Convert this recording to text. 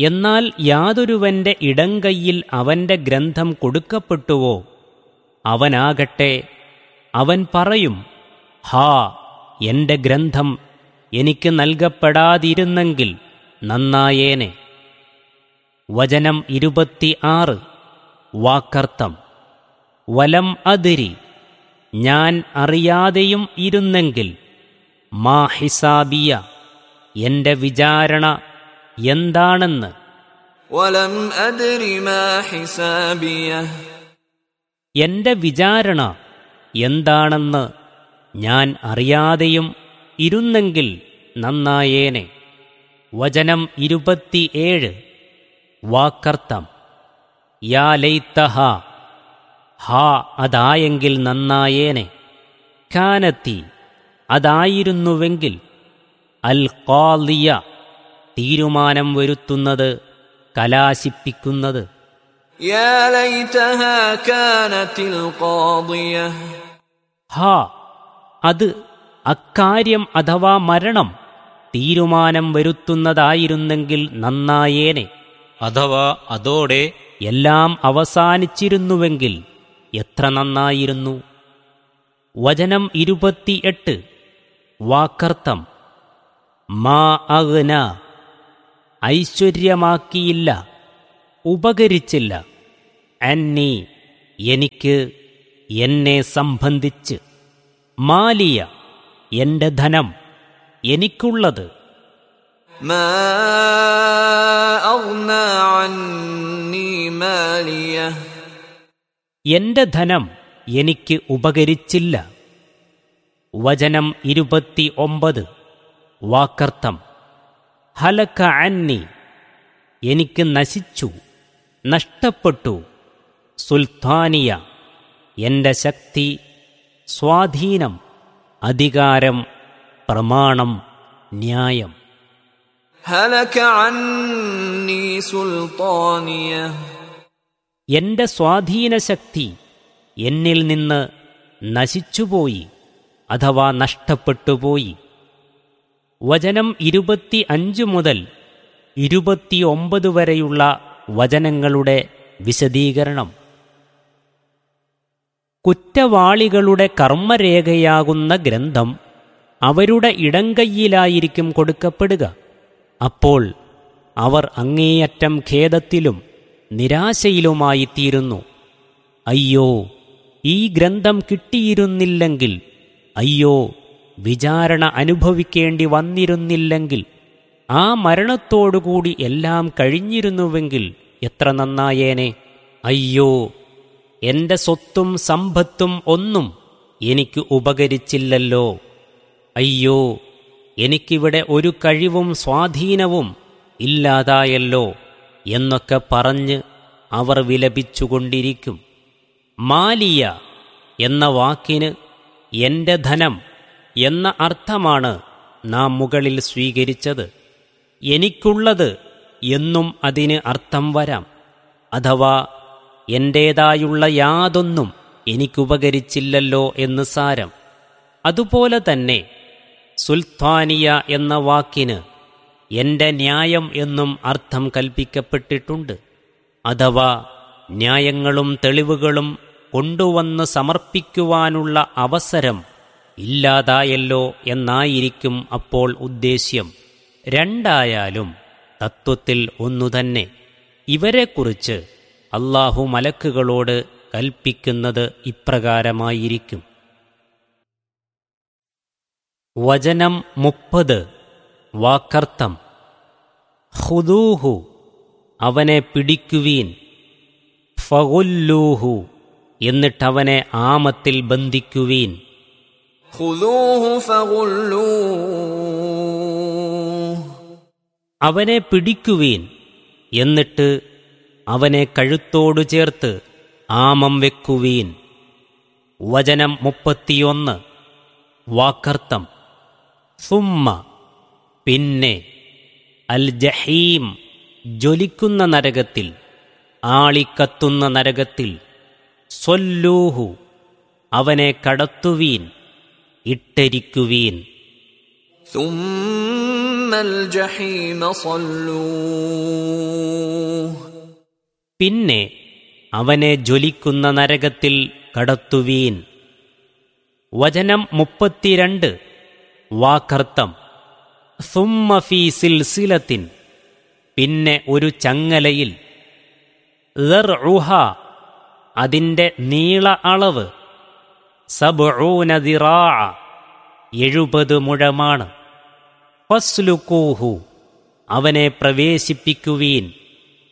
എന്നാൽ യാതൊരുവന്റെ ഇടങ്കൈയിൽ അവന്റെ ഗ്രന്ഥം കൊടുക്കപ്പെട്ടുവോ അവനാകട്ടെ അവൻ പറയും ഹാ എന്റെ ഗ്രന്ഥം എനിക്ക് നൽകപ്പെടാതിരുന്നെങ്കിൽ നന്നായേനെ വചനം ഇരുപത്തി ആറ് വാക്കർത്ഥം വലം അതിരി ഞാൻ അറിയാതെയും ഇരുന്നെങ്കിൽ മാ ഹിസാബിയ എന്റെ വിചാരണ എന്താണെന്ന് ولم أدر ما حسابيه എന്റെ വിചാരണ എന്താണെന്ന് ഞാൻ അറിയാതെയും ഇരുന്നെങ്കിൽ നന്നായേനെ വചനം ഇരുപത്തിയേഴ് വാക്കർത്ഥം യാ ലൈത്തഹ ഹാ അതായെങ്കിൽ നന്നായേനെ കാനത്തി അതായിരുന്നുവെങ്കിൽ അൽ ഖാലിയ തീരുമാനം വരുത്തുന്നത് കലാശിപ്പിക്കുന്നത് يا ليتها كانت القاضية ഹാ അത് അക്കാര്യം അഥവാ മരണം തീരുമാനം വരുത്തുന്നതായിരുന്നെങ്കിൽ നന്നായേനെ അഥവാ അതോടെ എല്ലാം അവസാനിച്ചിരുന്നുവെങ്കിൽ എത്ര നന്നായിരുന്നു വചനം ഇരുപത്തിയെട്ട് വാക്കർത്ഥം മാ അഗ്ന ഐശ്വര്യമാക്കിയില്ല ഉപകരിച്ചില്ല അന്നി എനിക്ക് എന്നെ സംബന്ധിച്ച് മാലിയ എന്റെ ധനം എനിക്കുള്ളത് ما أغنى عني ماليه എന്റെ ധനം എനിക്ക് ഉപകരിച്ചില്ല വചനം ഇരുപത്തി ഒമ്പത് വാക്കർത്ഥം ഹലക്ക അന്നി എനിക്ക് നശിച്ചു നഷ്ടപ്പെട്ടു സുൽത്താനിയ എന്റെ ശക്തി സ്വാധീനം അധികാരം പ്രമാണം ന്യായം هلك عني سلطانيه എന്റെ സ്വാധീനശക്തി എന്നിൽ നിന്ന് നശിച്ചുപോയി അഥവാ നഷ്ടപ്പെട്ടുപോയി വചനം ഇരുപത്തി അഞ്ച് മുതൽ ഇരുപത്തിയൊമ്പത് വരെയുള്ള വചനങ്ങളുടെ വിശദീകരണം കുറ്റവാളികളുടെ കർമ്മരേഖയാകുന്ന ഗ്രന്ഥം അവരുടെ ഇടങ്കയ്യിലായിരിക്കും കൊടുക്കപ്പെടുക അപ്പോൾ അവർ അങ്ങേയറ്റം ഖേദത്തിലും നിരാശയിലുമായിത്തീരുന്നു അയ്യോ ഈ ഗ്രന്ഥം കിട്ടിയിരുന്നില്ലെങ്കിൽ അയ്യോ വിചാരണ അനുഭവിക്കേണ്ടി വന്നിരുന്നില്ലെങ്കിൽ ആ മരണത്തോടുകൂടി എല്ലാം കഴിഞ്ഞിരുന്നുവെങ്കിൽ എത്ര നന്നായേനെ അയ്യോ എന്റെ സ്വത്തും സമ്പത്തും ഒന്നും എനിക്ക് ഉപകരിച്ചില്ലല്ലോ അയ്യോ എനിക്കിവിടെ ഒരു കഴിവും സ്വാധീനവും ഇല്ലാതായല്ലോ എന്നൊക്കെ പറഞ്ഞ് അവർ വിലപിച്ചുകൊണ്ടിരിക്കും മാലിയ എന്ന വാക്കിന് എന്റെ ധനം എന്ന അർത്ഥമാണ് നാം മുകളിൽ സ്വീകരിച്ചത് എനിക്കുള്ളത് എന്നും അതിന് അർത്ഥം വരാം അഥവാ എന്റേതായുള്ള യാതൊന്നും എനിക്കുപകരിച്ചില്ലല്ലോ എന്ന് സാരം അതുപോലെ തന്നെ സുൽത്താനിയ എന്ന വാക്കിന് എന്റെ ന്യായം എന്നും അർത്ഥം കൽപ്പിക്കപ്പെട്ടിട്ടുണ്ട് അഥവാ ന്യായങ്ങളും തെളിവുകളും കൊണ്ടുവന്ന് സമർപ്പിക്കുവാനുള്ള അവസരം ഇല്ലാതായല്ലോ എന്നായിരിക്കും അപ്പോൾ ഉദ്ദേശ്യം രണ്ടായാലും തത്വത്തിൽ ഒന്നുതന്നെ ഇവരെക്കുറിച്ച് അള്ളാഹു മലക്കുകളോട് കൽപ്പിക്കുന്നത് ഇപ്രകാരമായിരിക്കും വചനം മുപ്പത് വാക്കർത്ഥം ഹുദൂഹു അവനെ പിടിക്കുവീൻ ഫഗുല്ലൂഹു എന്നിട്ടവനെ ആമത്തിൽ ബന്ധിക്കുവീൻ خذوه فغلوه അവനെ പിടിക്കുവീൻ എന്നിട്ട് അവനെ കഴുത്തോടു ചേർത്ത് ആമം വെക്കുവീൻ വചനം മുപ്പത്തിയൊന്ന് വാക്കർത്ഥം സുമ്മ പിന്നെ അൽ ജഹീം ജ്വലിക്കുന്ന നരകത്തിൽ ആളിക്കത്തുന്ന നരകത്തിൽ സ്വല്ലൂഹു അവനെ കടത്തുവീൻ ഇട്ടരിക്കുവീൻ ثم الجحيم صلوه പിന്നെ അവനെ ജ്വലിക്കുന്ന നരകത്തിൽ കടത്തുവീൻ വചനം മുപ്പത്തിരണ്ട് വാക്കർത്ഥം സുമ്മ ഫീ സിൽസിലത്തിൻ പിന്നെ ഒരു ചങ്ങലയിൽ ദർഉഹ, അതിൻ്റെ നീള അളവ് സബ്ഊന ദിറാഅ, എഴുപത് മുഴമാണ് ഫസ്ലുക്കൂഹു അവനെ പ്രവേശിപ്പിക്കുവീൻ